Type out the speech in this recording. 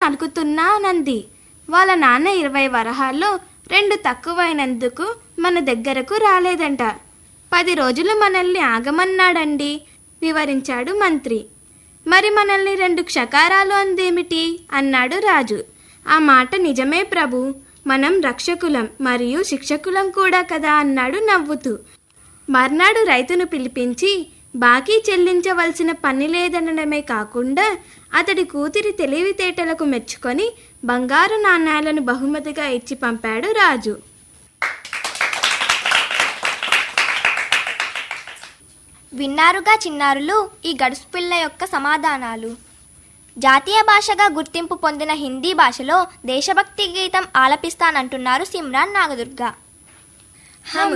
అలుకుతున్నానంది వాళ్ళ నాన్న ఇరవై వరహాల్లో రెండు తక్కువైనందుకు మన దగ్గరకు రాలేదంట పది రోజులు మనల్ని ఆగమన్నాడండి వివరించాడు మంత్రి మరి మనల్ని రెండు క్షకారాలు అందేమిటి అన్నాడు రాజు ఆ మాట నిజమే ప్రభు మనం రక్షకులం మరియు శిక్షకులం కూడా కదా అన్నాడు నవ్వుతూ మర్నాడు రైతును పిలిపించి బాకీ చెల్లించవలసిన పని లేదనడమే కాకుండా అతడి కూతురి తెలివితేటలకు మెచ్చుకొని బంగారు నాణ్యాలను బహుమతిగా ఇచ్చి పంపాడు రాజు విన్నారుగా చిన్నారులు ఈ గడుసు పిల్ల యొక్క సమాధానాలు జాతీయ భాషగా గుర్తింపు పొందిన హిందీ భాషలో దేశభక్తి గీతం ఆలపిస్తానంటున్నారు సిమ్రాన్ నాగదుర్గ हम